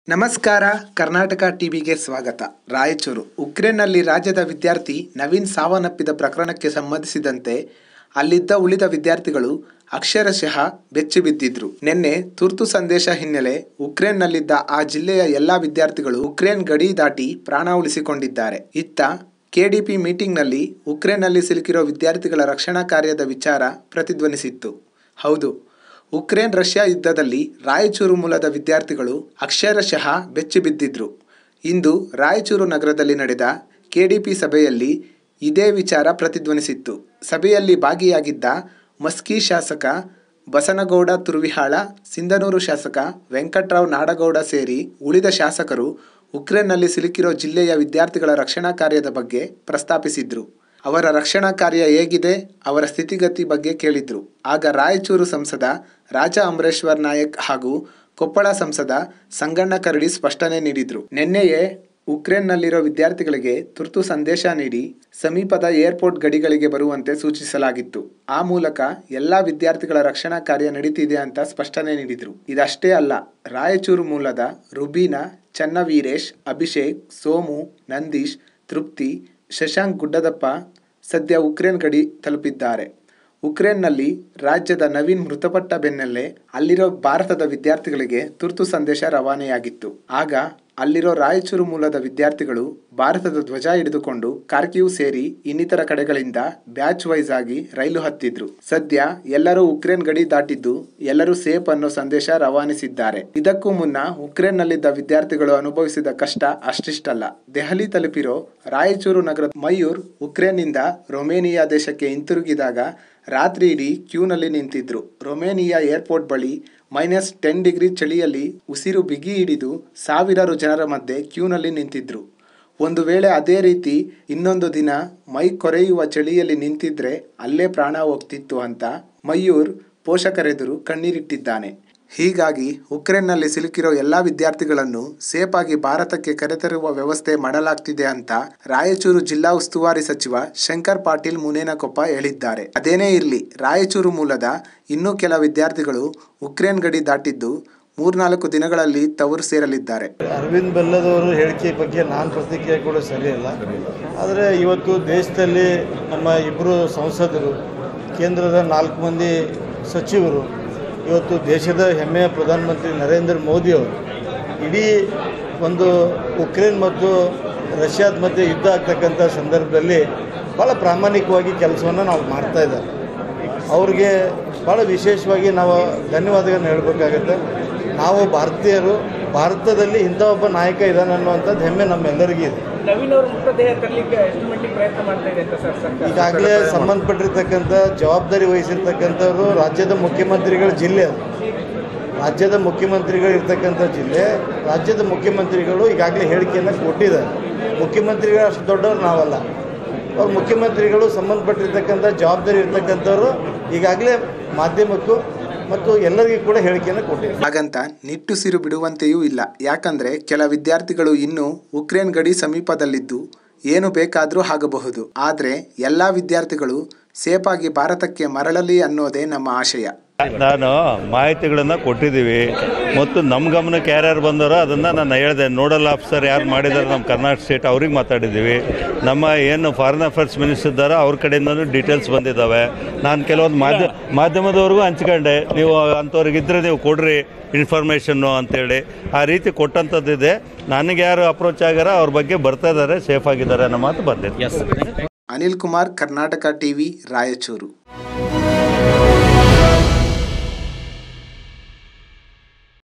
ನಮಸ್ಕಾರ ಕರ್ನಾಟಕ ಟಿವಿಗೆ ಸ್ವಾಗತ ರಾಯಚೂರು ಉಕ್ರೇನ್ನಲ್ಲಿ ರಾಜ್ಯದ ವಿದ್ಯಾರ್ಥಿ ನವೀನ್ ಸಾವನ್ನಪ್ಪಿದ ಪ್ರಕರಣಕ್ಕೆ ಸಂಬಂಧಿಸಿದಂತೆ ಅಲ್ಲಿದ್ದ ಉಳಿದ ವಿದ್ಯಾರ್ಥಿಗಳು ಅಕ್ಷರಶಃ ಬೆಚ್ಚಿಬಿದ್ದಿದ್ರು ನಿನ್ನೆ ತುರ್ತು ಸಂದೇಶ ಹಿನ್ನೆಲೆ ಉಕ್ರೇನ್ನಲ್ಲಿದ್ದ ಆ ಜಿಲ್ಲೆಯ ಎಲ್ಲಾ ವಿದ್ಯಾರ್ಥಿಗಳು ಉಕ್ರೇನ್ ಗಡಿ ದಾಟಿ ಪ್ರಾಣ ಉಳಿಸಿಕೊಂಡಿದ್ದಾರೆ ಇತ್ತ ಕೆಡಿಪಿ ಮೀಟಿಂಗ್ನಲ್ಲಿ ಉಕ್ರೇನ್ನಲ್ಲಿ ಸಿಲುಕಿರೋ ವಿದ್ಯಾರ್ಥಿಗಳ ರಕ್ಷಣಾ ಕಾರ್ಯದ ವಿಚಾರ ಪ್ರತಿಧ್ವನಿಸಿತ್ತು ಹೌದು ಉಕ್ರೇನ್ ರಷ್ಯಾ ಯುದ್ಧದಲ್ಲಿ ರಾಯಚೂರು ಮೂಲದ ವಿದ್ಯಾರ್ಥಿಗಳು ಅಕ್ಷರಶಃ ಬೆಚ್ಚಿಬಿದ್ದಿದ್ರು ಇಂದು ರಾಯಚೂರು ನಗರದಲ್ಲಿ ನಡೆದ ಕೆಡಿಪಿ ಸಭೆಯಲ್ಲಿ ಇದೇ ವಿಚಾರ ಪ್ರತಿಧ್ವನಿಸಿತ್ತು ಸಭೆಯಲ್ಲಿ ಭಾಗಿಯಾಗಿದ್ದ ಮಸ್ಕಿ ಶಾಸಕ ಬಸನಗೌಡ ತುರ್ವಿಹಾಳ ಸಿಂಧನೂರು ಶಾಸಕ ವೆಂಕಟ್ರಾವ್ ನಾಡಗೌಡ ಸೇರಿ ಉಳಿದ ಶಾಸಕರು ಉಕ್ರೇನ್ನಲ್ಲಿ ಸಿಲುಕಿರೋ ಜಿಲ್ಲೆಯ ವಿದ್ಯಾರ್ಥಿಗಳ ರಕ್ಷಣಾ ಕಾರ್ಯದ ಬಗ್ಗೆ ಪ್ರಸ್ತಾಪಿಸಿದ್ರು ಅವರ ರಕ್ಷಣಾ ಕಾರ್ಯ ಹೇಗಿದೆ ಅವರ ಸ್ಥಿತಿಗತಿ ಬಗ್ಗೆ ಕೇಳಿದ್ರು ಆಗ ರಾಯಚೂರು ಸಂಸದ ರಾಜ ಅಮರೇಶ್ವರ್ ನಾಯಕ್ ಹಾಗೂ ಕೊಪ್ಪಳ ಸಂಸದ ಸಂಗಣ್ಣ ಕರಡಿ ಸ್ಪಷ್ಟನೆ ನೀಡಿದ್ರು ನಿನ್ನೆಯೇ ಉಕ್ರೇನ್ನಲ್ಲಿರೋ ವಿದ್ಯಾರ್ಥಿಗಳಿಗೆ ತುರ್ತು ಸಂದೇಶ ನೀಡಿ ಸಮೀಪದ ಏರ್ಪೋರ್ಟ್ ಗಡಿಗಳಿಗೆ ಬರುವಂತೆ ಸೂಚಿಸಲಾಗಿತ್ತು ಆ ಮೂಲಕ ಎಲ್ಲಾ ವಿದ್ಯಾರ್ಥಿಗಳ ರಕ್ಷಣಾ ಕಾರ್ಯ ನಡೀತಿದೆ ಅಂತ ಸ್ಪಷ್ಟನೆ ನೀಡಿದ್ರು ಇದಷ್ಟೇ ಅಲ್ಲ ರಾಯಚೂರು ಮೂಲದ ರುಬೀನಾ ಚನ್ನವೀರೇಶ್ ಅಭಿಷೇಕ್ ಸೋಮು ನಂದೀಶ್ ತೃಪ್ತಿ ಶಶಾಂಕ್ ಗುಡ್ಡದಪ್ಪ ಸದ್ಯ ಉಕ್ರೇನ್ ಗಡಿ ತಲುಪಿದ್ದಾರೆ ಉಕ್ರೇನ್ನಲ್ಲಿ ರಾಜ್ಯದ ನವೀನ್ ಮೃತಪಟ್ಟ ಬೆನ್ನಲ್ಲೇ ಅಲ್ಲಿರೋ ಭಾರತದ ವಿದ್ಯಾರ್ಥಿಗಳಿಗೆ ತುರ್ತು ಸಂದೇಶ ರವಾನೆಯಾಗಿತ್ತು ಆಗ ಅಲ್ಲಿರೋ ರಾಯಚೂರು ಮೂಲದ ವಿದ್ಯಾರ್ಥಿಗಳು ಭಾರತದ ಧ್ವಜ ಹಿಡಿದುಕೊಂಡು ಕಾರ್ಕಿವ್ ಸೇರಿ ಇನ್ನಿತರ ಕಡೆಗಳಿಂದ ಬ್ಯಾಚ್ ವೈಸ್ ಆಗಿ ರೈಲು ಹತ್ತಿದ್ರು ಸದ್ಯ ಎಲ್ಲರೂ ಉಕ್ರೇನ್ ಗಡಿ ದಾಟಿದ್ದು ಎಲ್ಲರೂ ಸೇಫ್ ಅನ್ನೋ ಸಂದೇಶ ರವಾನಿಸಿದ್ದಾರೆ ಇದಕ್ಕೂ ಮುನ್ನ ಉಕ್ರೇನ್ನಲ್ಲಿದ್ದ ವಿದ್ಯಾರ್ಥಿಗಳು ಅನುಭವಿಸಿದ ಕಷ್ಟ ಅಷ್ಟಿಷ್ಟಲ್ಲ ದೆಹಲಿ ತಲುಪಿರೋ ರಾಯಚೂರು ನಗರದ ಮಯೂರ್ ಉಕ್ರೇನ್ನಿಂದ ರೊಮೇನಿಯಾ ದೇಶಕ್ಕೆ ಹಿಂತಿರುಗಿದಾಗ ರಾತ್ರಿ ಇಡೀ ಕ್ಯೂನಲ್ಲಿ ನಿಂತಿದ್ರು ರೊಮೇನಿಯಾ ಏರ್ಪೋರ್ಟ್ ಬಳಿ ಮೈನಸ್ ಟೆನ್ ಡಿಗ್ರಿ ಚಳಿಯಲ್ಲಿ ಉಸಿರು ಬಿಗಿ ಹಿಡಿದು ಸಾವಿರಾರು ಜನರ ಮಧ್ಯೆ ಕ್ಯೂನಲ್ಲಿ ನಿಂತಿದ್ರು ಒಂದು ವೇಳೆ ಅದೇ ರೀತಿ ಇನ್ನೊಂದು ದಿನ ಮೈ ಕೊರೆಯುವ ಚಳಿಯಲ್ಲಿ ನಿಂತಿದ್ರೆ ಅಲ್ಲೇ ಪ್ರಾಣ ಹೋಗ್ತಿತ್ತು ಅಂತ ಮಯೂರ್ ಪೋಷಕರೆದುರು ಕಣ್ಣೀರಿಟ್ಟಿದ್ದಾನೆ ಹೀಗಾಗಿ ಉಕ್ರೇನ್ನಲ್ಲಿ ಸಿಲುಕಿರೋ ಎಲ್ಲಾ ವಿದ್ಯಾರ್ಥಿಗಳನ್ನು ಸೇಫ್ ಆಗಿ ಭಾರತಕ್ಕೆ ಕರೆತರುವ ವ್ಯವಸ್ಥೆ ಮಾಡಲಾಗ್ತಿದೆ ಅಂತ ರಾಯಚೂರು ಜಿಲ್ಲಾ ಉಸ್ತುವಾರಿ ಸಚಿವ ಶಂಕರ್ ಪಾಟೀಲ್ ಮುನೇನಕೊಪ್ಪ ಹೇಳಿದ್ದಾರೆ ಅದೇನೇ ಇರಲಿ ರಾಯಚೂರು ಮೂಲದ ಇನ್ನೂ ಕೆಲ ವಿದ್ಯಾರ್ಥಿಗಳು ಉಕ್ರೇನ್ ಗಡಿ ದಾಟಿದ್ದು ಮೂರ್ನಾಲ್ಕು ದಿನಗಳಲ್ಲಿ ತವರು ಸೇರಲಿದ್ದಾರೆ ಅರವಿಂದ್ ಬೆಲ್ಲದವರು ಹೇಳಿಕೆ ಬಗ್ಗೆ ನಾನು ಪ್ರತಿಕ್ರಿಯೆ ಕೂಡ ಸರಿಯಿಲ್ಲ ಆದರೆ ಇವತ್ತು ದೇಶದಲ್ಲಿ ನಮ್ಮ ಇಬ್ಬರು ಸಂಸದರು ಕೇಂದ್ರದ ನಾಲ್ಕು ಮಂದಿ ಸಚಿವರು ಇವತ್ತು ದೇಶದ ಹೆಮ್ಮೆಯ ಪ್ರಧಾನಮಂತ್ರಿ ನರೇಂದ್ರ ಮೋದಿಯವರು ಇಡೀ ಒಂದು ಉಕ್ರೇನ್ ಮತ್ತು ರಷ್ಯಾದ ಮಧ್ಯೆ ಯುದ್ಧ ಆಗ್ತಕ್ಕಂಥ ಸಂದರ್ಭದಲ್ಲಿ ಭಾಳ ಪ್ರಾಮಾಣಿಕವಾಗಿ ಕೆಲಸವನ್ನು ನಾವು ಮಾಡ್ತಾ ಇದ್ದಾರೆ ಅವ್ರಿಗೆ ಭಾಳ ವಿಶೇಷವಾಗಿ ನಾವು ಧನ್ಯವಾದಗಳನ್ನು ಹೇಳಬೇಕಾಗತ್ತೆ ನಾವು ಭಾರತೀಯರು ಭಾರತದಲ್ಲಿ ಇಂಥ ಒಬ್ಬ ನಾಯಕ ಇದ್ದಾನೆ ಅನ್ನುವಂಥದ್ದು ಹೆಮ್ಮೆ ನಮ್ಮೆಲ್ಲರಿಗೂ ಇದೆ ನವೀನ್ ಅವ್ರ ಮೃತದೇಹ ತರಲಿಕ್ಕೆ ಎಷ್ಟು ಮಟ್ಟಿಗೆ ಪ್ರಯತ್ನ ಮಾಡ್ತಾ ಇದೆ ಅಂತ ಸರ್ ಸರ್ಕಾರ ಈಗಾಗಲೇ ಸಂಬಂಧಪಟ್ಟಿರ್ತಕ್ಕಂಥ ಜವಾಬ್ದಾರಿ ವಹಿಸಿರ್ತಕ್ಕಂಥವ್ರು ರಾಜ್ಯದ ಮುಖ್ಯಮಂತ್ರಿಗಳ ಜಿಲ್ಲೆ ಅದು ರಾಜ್ಯದ ಮುಖ್ಯಮಂತ್ರಿಗಳು ಇರ್ತಕ್ಕಂಥ ಜಿಲ್ಲೆ ರಾಜ್ಯದ ಮುಖ್ಯಮಂತ್ರಿಗಳು ಈಗಾಗಲೇ ಹೇಳಿಕೆಯನ್ನು ಕೊಟ್ಟಿದ್ದಾರೆ ಮುಖ್ಯಮಂತ್ರಿಗಳು ಅಷ್ಟು ದೊಡ್ಡವ್ರು ನಾವಲ್ಲ ಅವ್ರು ಮುಖ್ಯಮಂತ್ರಿಗಳು ಸಂಬಂಧಪಟ್ಟಿರ್ತಕ್ಕಂಥ ಜವಾಬ್ದಾರಿ ಇರ್ತಕ್ಕಂಥವ್ರು ಈಗಾಗಲೇ ಮಾಧ್ಯಮಕ್ಕೂ ಮತ್ತು ಎಲ್ಲರಿಗೂ ಕೂಡ ಹೇಳಿಕೆಯನ್ನು ಕೊಟ್ಟಿದ್ದಾರೆ ಹಾಗಂತ ನಿಟ್ಟುಸಿರು ಬಿಡುವಂತೆಯೂ ಇಲ್ಲ ಯಾಕಂದ್ರೆ ಕೆಲ ವಿದ್ಯಾರ್ಥಿಗಳು ಇನ್ನೂ ಉಕ್ರೇನ್ ಗಡಿ ಸಮೀಪದಲ್ಲಿದ್ದು ಏನು ಬೇಕಾದರೂ ಆಗಬಹುದು ಆದರೆ ಎಲ್ಲಾ ವಿದ್ಯಾರ್ಥಿಗಳು ಸೇಫ್ ಆಗಿ ಭಾರತಕ್ಕೆ ಮರಳಲಿ ಅನ್ನೋದೇ ನಮ್ಮ ಆಶಯ ನಾನು ಮಾಹಿತಿಗಳನ್ನು ಕೊಟ್ಟಿದ್ದೀವಿ ಮತ್ತು ನಮ್ಮ ಗಮನಕ್ಕೆ ಯಾರ್ಯಾರು ಬಂದಾರೋ ಅದನ್ನು ನಾನು ಹೇಳಿದೆ ನೋಡಲ್ ಆಫೀಸರ್ ಯಾರು ಮಾಡಿದ್ದಾರೆ ನಮ್ಮ ಕರ್ನಾಟಕ ಸ್ಟೇಟ್ ಅವ್ರಿಗೆ ಮಾತಾಡಿದ್ದೀವಿ ನಮ್ಮ ಏನು ಫಾರಿನ್ ಅಫೇರ್ಸ್ ಮಿನಿಸ್ಟರ್ ಇದ್ದಾರೆ ಅವ್ರ ಕಡೆಯಿಂದನೂ ಡೀಟೇಲ್ಸ್ ಬಂದಿದ್ದಾವೆ ನಾನು ಕೆಲವೊಂದು ಮಾಧ್ಯ ಮಾಧ್ಯಮದವ್ರಿಗೂ ಹಂಚ್ಕೊಂಡೆ ನೀವು ಅಂಥವ್ರಿಗಿದ್ರೆ ನೀವು ಕೊಡ್ರಿ ಇನ್ಫಾರ್ಮೇಷನ್ನು ಅಂತೇಳಿ ಆ ರೀತಿ ಕೊಟ್ಟಂಥದ್ದಿದೆ ನನಗೆ ಯಾರು ಅಪ್ರೋಚ್ ಆಗ್ಯಾರ ಅವ್ರ ಬಗ್ಗೆ ಬರ್ತಾ ಇದ್ದಾರೆ ಸೇಫ್ ಆಗಿದ್ದಾರೆ ಅನ್ನೋ ಮಾತು ಬಂದಿದೆ ಅನಿಲ್ ಕುಮಾರ್ ಕರ್ನಾಟಕ ಟಿವಿ ರಾಯಚೂರು